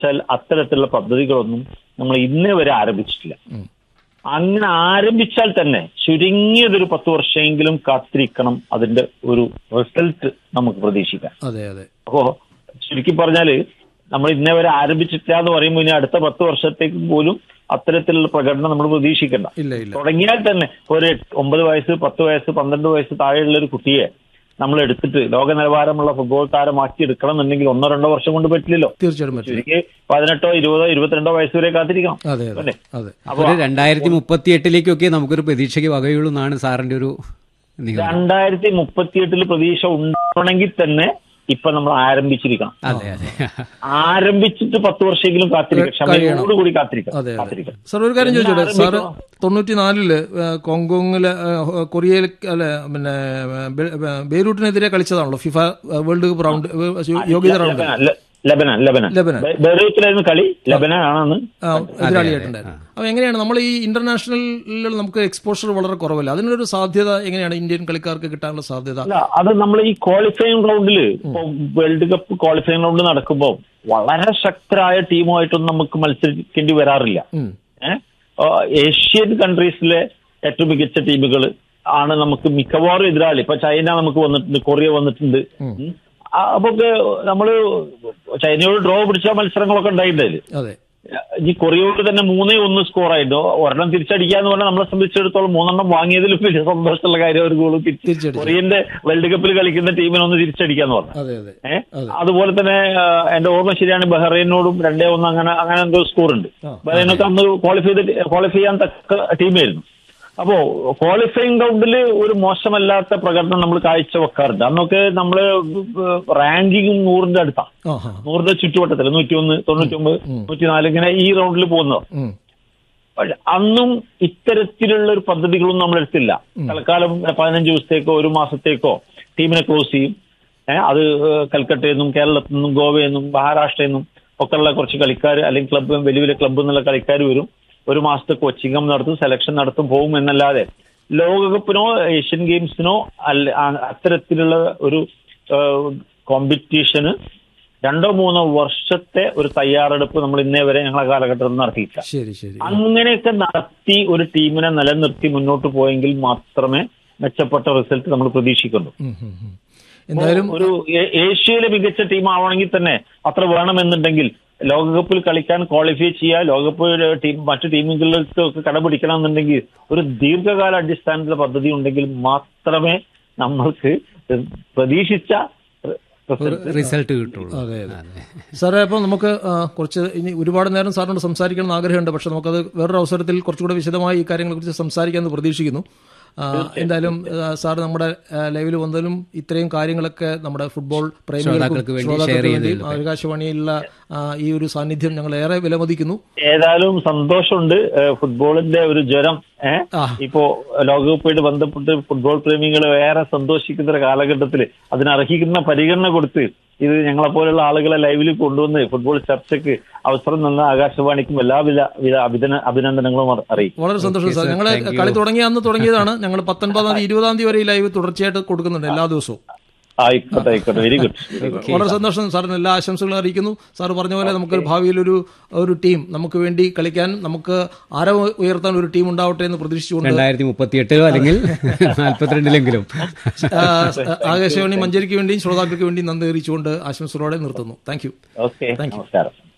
വെച്ചാൽ അത്തരത്തിലുള്ള പദ്ധതികളൊന്നും നമ്മൾ ഇന്നേ വരെ ആരംഭിച്ചിട്ടില്ല അങ്ങനെ ആരംഭിച്ചാൽ തന്നെ ചുരുങ്ങിയതൊരു പത്ത് വർഷമെങ്കിലും കാത്തിരിക്കണം അതിന്റെ ഒരു റിസൾട്ട് നമുക്ക് പ്രതീക്ഷിക്കാം അതെ അതെ അപ്പോ ചുരുക്കി പറഞ്ഞാല് നമ്മൾ ഇന്നേ വരെ ആരംഭിച്ചിട്ടില്ല എന്ന് പറയുമ്പോൾ ഇനി അടുത്ത പത്ത് വർഷത്തേക്ക് പോലും അത്തരത്തിലുള്ള പ്രകടനം നമ്മൾ പ്രതീക്ഷിക്കണ്ട ഇല്ല ഇല്ല തുടങ്ങിയാൽ തന്നെ ഒരു ഒമ്പത് വയസ്സ് പത്ത് വയസ്സ് പന്ത്രണ്ട് വയസ്സ് താഴെയുള്ള ഒരു കുട്ടിയെ നമ്മൾ എടുത്തിട്ട് ലോക നിലവാരമുള്ള ഫുട്ബോൾ താരമാക്കി എടുക്കണം എന്നുണ്ടെങ്കിൽ ഒന്നോ രണ്ടോ വർഷം കൊണ്ട് പറ്റില്ലല്ലോ തീർച്ചയായിട്ടും പറ്റില്ല ചുരുക്കി പതിനെട്ടോ ഇരുപതോ ഇരുപത്തിരണ്ടോ വയസ്സ് വരെ കാത്തിരിക്കണം അതെ അതെ അല്ലേ? അതെ അപ്പൊ ഒരു രണ്ടായിരത്തി മുപ്പത്തി എട്ടിലേക്കൊക്കെ നമുക്കൊരു പ്രതീക്ഷയ്ക്ക് വകയുള്ളൂ എന്നാണ് സാറിന്റെ ഒരു നിഗമനം രണ്ടായിരത്തി മുപ്പത്തിയെട്ടില് പ്രതീക്ഷ ഉണ്ടാവണമെങ്കിൽ തന്നെ ഇപ്പൊ നമ്മൾ ആരംഭിച്ചിരിക്കണം അതെ അതെ ആരംഭിച്ചിട്ട് പത്ത് വർഷമെങ്കിലും കാത്തിരിക്കണം ക്ഷമയോടുകൂടി കാത്തിരിക്കണം അതെ അതെ കാത്തിരിക്കണം സാർ ഒരു കാര്യം ചോദിച്ചോട്ടെ എന്ന് സാറ് തൊണ്ണൂറ്റിനാലില് കോങ്കോങ്ങില് ഏഹ്, കൊറിയയിൽ അല്ലെ പിന്നെ ബെ- ബെ- ബെയ്റൂട്ടിനെതിരെ കളിച്ചതാണല്ലോ ഫിഫ വേൾഡ് കപ്പ് റൗണ്ട് ഏഹ്, യോഗ്യത റൗണ്ട് ലബനാൻ, ല- ലബനാൻ ലബനാൻ ലബനാൻ. ബെ- ബെറൂത്തിലായിരുന്നു കളി ലബനാൻ ആണെന്ന് ആ, എതിരാളിയായിട്ടുണ്ടായിരുന്നു അപ്പൊ എങ്ങനെയാണ് നമ്മൾ ഈ ഇന്റർനാഷണലിൽ നമുക്ക് എക്സ്പോഷർ വളരെ കുറവല്ല അതിനൊരു സാധ്യത എങ്ങനെയാണ് ഇന്ത്യൻ കളിക്കാർക്ക് കിട്ടാനുള്ള സാധ്യത അല്ല അത് നമ്മൾ ഈ ക്വാളിഫയിങ് റൗണ്ടില് ഇപ്പൊ വേൾഡ് കപ്പ് ക്വാളിഫയിങ് റൗണ്ട് നടക്കുമ്പോൾ വളരെ ശക്തരായ ടീമുമായിട്ടൊന്നും നമുക്ക് മത്സരിക്കേണ്ടി വരാറില്ല ഉം. ഏഹ് ഏഷ്യൻ കൺട്രീസിലെ ഏറ്റവും മികച്ച ടീമുകൾ ആണ് നമുക്ക് മിക്കവാറും എതിരാളി ഇപ്പൊ ചൈന നമുക്ക് വന്നിട്ടുണ്ട് കൊറിയ വന്നിട്ടുണ്ട് ഉം. ആ, അപ്പൊ ഒക്കെ നമ്മള് ചൈനയോട് ഡ്രോ പിടിച്ച മത്സരങ്ങളൊക്കെ ഉണ്ടായിട്ടുണ്ട് അതെ ഈ കൊറിയയോട് തന്നെ മൂന്നേ ഒന്ന് സ്കോർ ആയിരുന്നു ഒരെണ്ണം തിരിച്ചടിക്കാന്ന് പറഞ്ഞാൽ നമ്മളെ സംബന്ധിച്ചിടത്തോളം മൂന്നെണ്ണം വാങ്ങിയതിലും വലിയ സന്തോഷമുള്ള കാര്യം ഒരു ഗോൾ തിരിച്ചടിച്ചു. കൊറിയന്റെ വേൾഡ് കപ്പിൽ കളിക്കുന്ന ടീമിനെ ഒന്ന് തിരിച്ചടിക്കാന്ന് പറഞ്ഞു അതെ അതെ ഏഹ് അതെ. അതുപോലെ തന്നെ ആ, എന്റെ ഓർമ്മ ശരിയാണ് ബഹ്റൈനോടും രണ്ടേ ഒന്ന് അങ്ങനെ അങ്ങനെ എന്തോ സ്കോർ ഉണ്ട് ആ. ബഹ്റൈനൊക്കെ അന്ന് ക്വാളിഫൈ ചെയ്ത് ക്വാളിഫൈ ചെയ്യാൻ തക്ക ടീമായിരുന്നു അപ്പോ ക്വാളിഫയിങ് റൗണ്ടിൽ ഒരു മോശമല്ലാത്ത പ്രകടനം നമ്മൾ കാഴ്ചവെക്കാറുണ്ട് അന്നൊക്കെ നമ്മള് റാങ്കിങ് നൂറിന്റെ അടുത്താ ആ ഹാ നൂറിന്റെ ചുറ്റുവട്ടത്തിൽ നൂറ്റി ഒന്ന് തൊണ്ണൂറ്റി ഒമ്പത് നൂറ്റി നാല് ഇങ്ങനെ ഈ റൗണ്ടിൽ പോകുന്നത് ഉം. പക്ഷെ അന്നും ഇത്തരത്തിലുള്ള ഒരു പദ്ധതികളൊന്നും നമ്മൾ എടുത്തില്ല തൽക്കാലം പതിനഞ്ച് ദിവസത്തേക്കോ ഒരു മാസത്തേക്കോ ടീമിനെ ക്ലോസ് ചെയ്യും ഏഹ് അത് ഏഹ് കൽക്കട്ടയിൽ നിന്നും കേരളത്തിൽ നിന്നും ഗോവയിൽ നിന്നും മഹാരാഷ്ട്രയിൽ നിന്നും ഒക്കെയുള്ള കുറച്ച് കളിക്കാർ അല്ലെങ്കിൽ ക്ലബ്ബ് വലിയ വലിയ ക്ലബ്ബ് എന്നുള്ള കളിക്കാർ വരും ഒരു മാസത്തെ കോച്ചിങ്ങും നടത്തും സെലക്ഷൻ നടത്തും പോകും എന്നല്ലാതെ ലോകകപ്പിനോ ഏഷ്യൻ ഗെയിംസിനോ അല്ല ആ- അത്തരത്തിലുള്ള ഒരു കോമ്പറ്റീഷന് രണ്ടോ മൂന്നോ വർഷത്തെ ഒരു തയ്യാറെടുപ്പ് നമ്മൾ ഇന്നേ വരെ ഞങ്ങളെ കാലഘട്ടത്തിൽ നടത്തിയിട്ടില്ല ശരി ശരി അങ്ങനെയൊക്കെ നടത്തി ഒരു ടീമിനെ നിലനിർത്തി മുന്നോട്ട് പോയെങ്കിൽ മാത്രമേ മെച്ചപ്പെട്ട റിസൾട്ട് നമ്മൾ പ്രതീക്ഷിക്കുള്ളൂ ഉം, ഉം, ഉം. എന്തായാലും ഒരു ഏ- ഏഷ്യയിലെ മികച്ച ടീം ആവണമെങ്കിൽ തന്നെ അത്ര വേണമെന്നുണ്ടെങ്കിൽ ലോകകപ്പിൽ കളിക്കാൻ ക്വാളിഫൈ ചെയ്യുക ലോകകപ്പ് ടീം മറ്റു ടീമുകളിലേക്ക് കടപിടിക്കണം എന്നുണ്ടെങ്കിൽ ഒരു ദീർഘകാല അടിസ്ഥാനത്തിലുള്ള പദ്ധതി ഉണ്ടെങ്കിൽ മാത്രമേ നമ്മൾക്ക് പ്രതീക്ഷിച്ച ഒരു റിസൾട്ട് കിട്ടുള്ളൂ അതെ അതെ സാറേ അപ്പോൾ നമുക്ക് ആ, കുറച്ച് ഇനി ഒരുപാട് നേരം സാറിനോട് സംസാരിക്കണം എന്ന് ആഗ്രഹമുണ്ട് പക്ഷെ നമുക്കത് വേറൊരു അവസരത്തിൽ കുറച്ചുകൂടെ വിശദമായി ഈ കാര്യങ്ങളെക്കുറിച്ച് സംസാരിക്കാമെന്ന് പ്രതീക്ഷിക്കുന്നു ആ, എന്തായാലും ആ, സാർ നമ്മുടെ ലൈവിൽ വന്നതിലും ഇത്രയും കാര്യങ്ങളൊക്കെ നമ്മുടെ ഫുട്ബോൾ ശ്രോതാക്കൾക്ക് വേണ്ടി ശ്രോതാക്കൾക്ക് share വേണ്ടിയും ചെയ്തതിലൊക്കെ. ആകാശവാണിയിലുള്ള ആ, ഈ ഒരു സാന്നിധ്യം ഞങ്ങൾ ഏറെ വിലമതിക്കുന്നു ഏതായാലും സന്തോഷമുണ്ട് ഏഹ് ഫുട്ബോളിന്റെ ഒരു ജ്വരം ഏഹ് ആ. ഇപ്പോ ലോകകപ്പായിട്ട് ബന്ധപ്പെട്ട് ഫുട്ബോൾ പ്രേമികൾ ഏറെ സന്തോഷിക്കുന്ന ഒരു കാലഘട്ടത്തിൽ അതിനർഹിക്കുന്ന പരിഗണന കൊടുത്ത് ഇത് ഞങ്ങളെ പോലുള്ള ആളുകളെ ലൈവിൽ കൊണ്ടുവന്ന് ഫുട്ബോൾ ചർച്ചയ്ക്ക് അവസരം തന്ന ആകാശവാണിക്കും എല്ലാവിധ വിധ അഭിനന്ദ അഭിനന്ദനങ്ങളും അറി- അറിയിക്കും വളരെ സന്തോഷം സാർ sir. ഞങ്ങൾ Thank you. കളി തുടങ്ങിയ അന്ന് തുടങ്ങിയതാണ് ഞങ്ങൾ പത്തൊൻപതാം തീയതി ഇരുപതാം തീയതി വരെ ഈ ലൈവ് തുടർച്ചയായിട്ട് കൊടുക്കുന്നുണ്ട് എല്ലാ ദിവസവും ആയിക്കോട്ടെ ആയിക്കോട്ടെ വെരി ഗുഡ് വളരെ സന്തോഷം സാറിന് എല്ലാ ആശംസകളും അറിയിക്കുന്നു സാർ പറഞ്ഞ പോലെ നമുക്ക് ഭാവിയിൽ ഒരു ഒരു ടീം നമുക്ക് വേണ്ടി കളിക്കാൻ നമുക്ക് ആരവ് ഉയർത്താൻ ഒരു ടീം ഉണ്ടാവട്ടെ എന്ന് പ്രതീക്ഷിച്ചുകൊണ്ട് രണ്ടായിരത്തി മുപ്പത്തി എട്ടിലോ അല്ലെങ്കിൽ നാൽപ്പത്തിരണ്ടിലെങ്കിലും ആ, ആകാശവാണി മഞ്ചേരിക്ക് വേണ്ടിയും ശ്രോതാക്കൾക്ക് വേണ്ടിയും നന്ദി അറിയിച്ചുകൊണ്ട് ആശംസകളോടെ നിർത്തുന്നു താങ്ക് യു ഓക്കെ നമസ്കാരം